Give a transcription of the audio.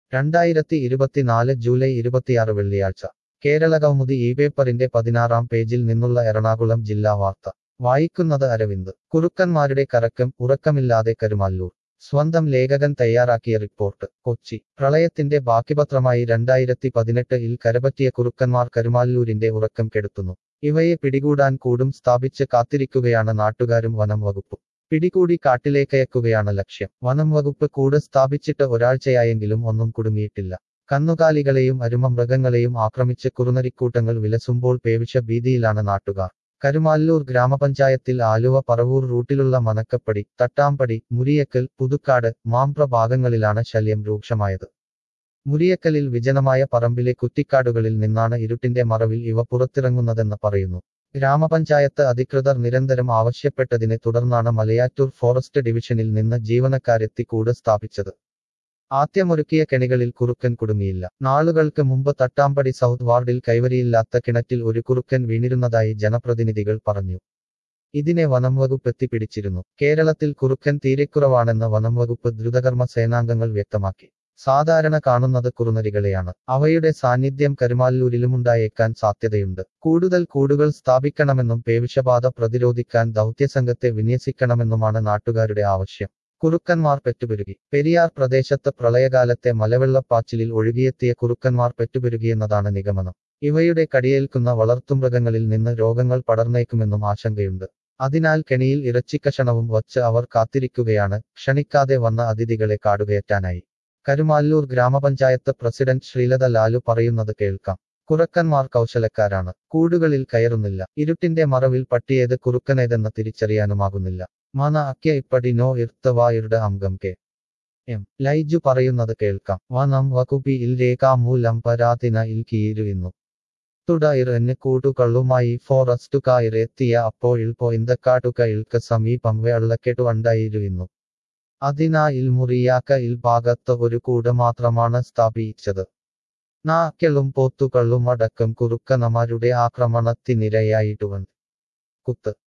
രണ്ടായിരത്തി ഇരുപത്തിനാല് ജൂലൈ ഇരുപത്തിയാറ് വെള്ളിയാഴ്ച കേരള കൗമുദി ഈ പേപ്പറിന്റെ പതിനാറാം പേജിൽ നിന്നുള്ള എറണാകുളം ജില്ലാ വാർത്ത വായിക്കുന്നത് അരവിന്ദ് കുറുക്കന്മാരുടെ കറക്കം ഉറക്കമില്ലാതെ കരുമാല്ലൂർ സ്വന്തം ലേഖകൻ തയ്യാറാക്കിയ റിപ്പോർട്ട് കൊച്ചി പ്രളയത്തിന്റെ ബാക്കിപത്രമായി രണ്ടായിരത്തി പതിനെട്ട് ഇൽ കരപറ്റിയ കുറുക്കന്മാർ കരുമാല്ലൂരിന്റെ ഉറക്കം കെടുത്തുന്നു ഇവയെ പിടികൂടാൻ കൂടും സ്ഥാപിച്ച് കാത്തിരിക്കുകയാണ് നാട്ടുകാരും വനം വകുപ്പും പിടികൂടി കാട്ടിലേക്കയക്കുകയാണ് ലക്ഷ്യം വനം വകുപ്പ് കൂട് സ്ഥാപിച്ചിട്ട് ഒരാഴ്ചയായെങ്കിലും ഒന്നും കുടുങ്ങിയിട്ടില്ല കന്നുകാലികളെയും അരുമ മൃഗങ്ങളെയും ആക്രമിച്ച് കുറുനരിക്കൂട്ടങ്ങൾ വിലസുമ്പോൾ പേവിഷ ഭീതിയിലാണ് നാട്ടുകാർ കരുമാല്ലൂർ ഗ്രാമപഞ്ചായത്തിൽ ആലുവ പറവൂർ റൂട്ടിലുള്ള മനക്കപ്പടി തട്ടാമ്പടി മുരിയക്കൽ പുതുക്കാട് മാംപ്ര ഭാഗങ്ങളിലാണ് ശല്യം രൂക്ഷമായത് മുരിയക്കലിൽ വിജനമായ പറമ്പിലെ കുറ്റിക്കാടുകളിൽ നിന്നാണ് ഇരുട്ടിന്റെ മറവിൽ ഇവ പുറത്തിറങ്ങുന്നതെന്ന് പറയുന്നു ഗ്രാമപഞ്ചായത്ത് അധികൃതർ നിരന്തരം ആവശ്യപ്പെട്ടതിനെ തുടർന്നാണ് മലയാറ്റൂർ ഫോറസ്റ്റ് ഡിവിഷനിൽ നിന്ന് ജീവനക്കാരെത്തി കൂട് സ്ഥാപിച്ചത് ആദ്യമൊരുക്കിയ കെണികളിൽ കുറുക്കൻ കുടുങ്ങിയില്ല നാളുകൾക്ക് മുമ്പ് തട്ടാമ്പടി സൗത്ത് വാർഡിൽ കൈവരിയില്ലാത്ത കിണറ്റിൽ ഒരു കുറുക്കൻ വീണിരുന്നതായി ജനപ്രതിനിധികൾ പറഞ്ഞു ഇതിനെ വനം വകുപ്പ് എത്തിപ്പിടിച്ചിരുന്നു കേരളത്തിൽ കുറുക്കൻ തീരെക്കുറവാണെന്ന് വനം വകുപ്പ് ദ്രുതകർമ്മ സേനാംഗങ്ങൾ വ്യക്തമാക്കി സാധാരണ കാണുന്നത് കുറുനരികളെയാണ് അവയുടെ സാന്നിധ്യം കരുമാല്ലൂരിലുമുണ്ടായേക്കാൻ സാധ്യതയുണ്ട് കൂടുതൽ കൂടുകൾ സ്ഥാപിക്കണമെന്നും പേവിഷബാധ പ്രതിരോധിക്കാൻ ദൗത്യസംഘത്തെ വിന്യസിക്കണമെന്നുമാണ് നാട്ടുകാരുടെ ആവശ്യം കുറുക്കന്മാർ പെറ്റുപെരുകി പെരിയാർ പ്രദേശത്ത് പ്രളയകാലത്തെ മലവെള്ളപ്പാച്ചിലിൽ ഒഴുകിയെത്തിയ കുറുക്കന്മാർ പെറ്റുപെരുകിയെന്നതാണ് നിഗമനം ഇവയുടെ കടിയേൽക്കുന്ന വളർത്തുമൃഗങ്ങളിൽ നിന്ന് രോഗങ്ങൾ പടർന്നേക്കുമെന്നും ആശങ്കയുണ്ട് അതിനാൽ കെണിയിൽ ഇറച്ചിക്കഷണവും വച്ച് അവർ കാത്തിരിക്കുകയാണ് ക്ഷണിക്കാതെ വന്ന അതിഥികളെ കാടുകയറ്റാനായി കരുമാല്ലൂർ ഗ്രാമപഞ്ചായത്ത് പ്രസിഡന്റ് ശ്രീലത ലാലു പറയുന്നത് കേൾക്കാം കുറുക്കന്മാർ കൗശലക്കാരാണ് കൂടുകളിൽ കയറുന്നില്ല ഇരുട്ടിന്റെ മറവിൽ പട്ടിയേത് കുറുക്കനേതെന്ന് തിരിച്ചറിയാനുമാകുന്നില്ല മന അക്യ ഇപ്പടി നോ ഇർത്തവായുടെ അംഗം കെ എം ലൈജു പറയുന്നത് കേൾക്കാം വനം വകുപ്പി ഇൽ രേഖാമൂലം പരാതിന ഇൽ കീരുന്നു തുടർ എന്നെ കൂട്ടുകള്ളുമായി ഫോറസ്റ്റുകാർ എത്തിയ അപ്പോഴിൽ പോയിന്തക്കാട്ടുക ഇൽക്ക് സമീപം വെള്ളക്കെട്ടു ഉണ്ടായിരുന്നു അതിനായിൽ മുറിയാക്ക ഇൽ ഭാഗത്ത് ഒരു കൂട് മാത്രമാണ് സ്ഥാപിച്ചത് നാക്കളും പോത്തുകളും അടക്കം കുറുക്കനമാരുടെ ആക്രമണത്തിനിരയായിട്ടുവൻ കുത്ത്